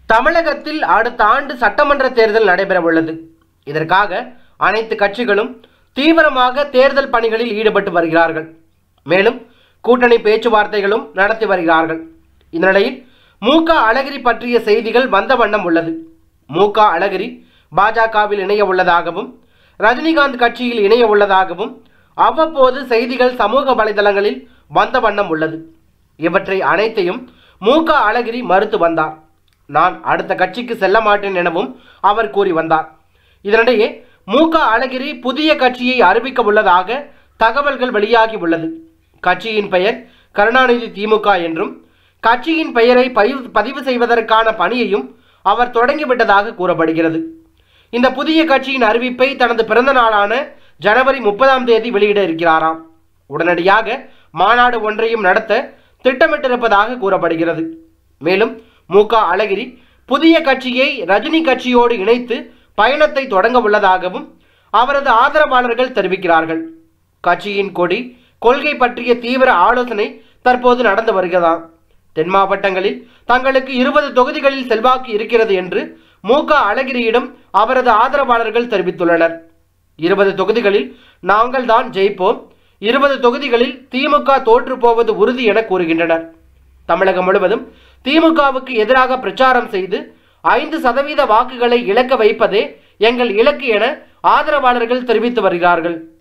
தமிழகத்தில் அடுத்த ஆண்டு சட்டமன்ற தேர்தல் நடைபெற உள்ளது இதற்காக அனைத்து கட்சிகளும் தீவிரமாக தேர்தல் பணிகளில் ஈடுபட்டு வருகிறார்கள் மேலும் கூட்டணி பேச்சுவார்த்தைகளும் நடத்தி வருகிறார்கள் இந்த நிலையில் மு க அழகிரி பற்றிய செய்திகள் வந்த வண்ணம் உள்ளது மு க அழகிரி பாஜகவில் இணைய உள்ளதாகவும் ரஜினிகாந்த் கட்சியில் இணைய உள்ளதாகவும் அவ்வப்போது செய்திகள் சமூக வலைதளங்களில் வந்த வண்ணம் உள்ளது இவற்றை அனைத்தையும் மு க அழகிரி மறுத்து வந்தார் நான் அடுத்த கட்சிக்கு செல்ல மாட்டேன் எனவும் அவர் கூறி வந்தார் இதனிடையே மு க அழகிரி புதிய கட்சியை அறிவிக்க உள்ளதாக தகவல்கள் வெளியாகி உள்ளது கட்சியின் பெயர் கருணாநிதி திமுக என்றும் கட்சியின் பெயரை பதிவு பதிவு செய்வதற்கான பணியையும் அவர் தொடங்கிவிட்டதாக கூறப்படுகிறது இந்த புதிய கட்சியின் அறிவிப்பை தனது பிறந்த நாளான ஜனவரி முப்பதாம் தேதி வெளியிட இருக்கிறாராம் உடனடியாக மாநாடு ஒன்றையும் நடத்த திட்டமிட்டிருப்பதாக கூறப்படுகிறது மேலும் மு க அழகிரி புதிய கட்சியை ரஜினி கட்சியோடு இணைத்து பயணத்தை தொடங்க உள்ளதாகவும் அவரது ஆதரவாளர்கள் தெரிவிக்கிறார்கள் கட்சியின் கொடி கொள்கை பற்றிய தீவிர ஆலோசனை தற்போது நடந்து வருகிறதாம் தென் மாவட்டங்களில் தங்களுக்கு இருபது தொகுதிகளில் செல்வாக்கு இருக்கிறது என்று மு க அழகிரியிடம் அவரது ஆதரவாளர்கள் தெரிவித்துள்ளனர் இருபது தொகுதிகளில் நாங்கள் தான் ஜெயிப்போம் இருபது தொகுதிகளில் திமுக தோற்று போவது உறுதி என கூறுகின்றனர் தமிழகம் முழுவதும் திமுகவுக்கு எதிராக பிரச்சாரம் செய்து ஐந்து சதவீத வாக்குகளை இழக்க வைப்பதே எங்கள் இலக்கு என ஆதரவாளர்கள் தெரிவித்து வருகிறார்கள்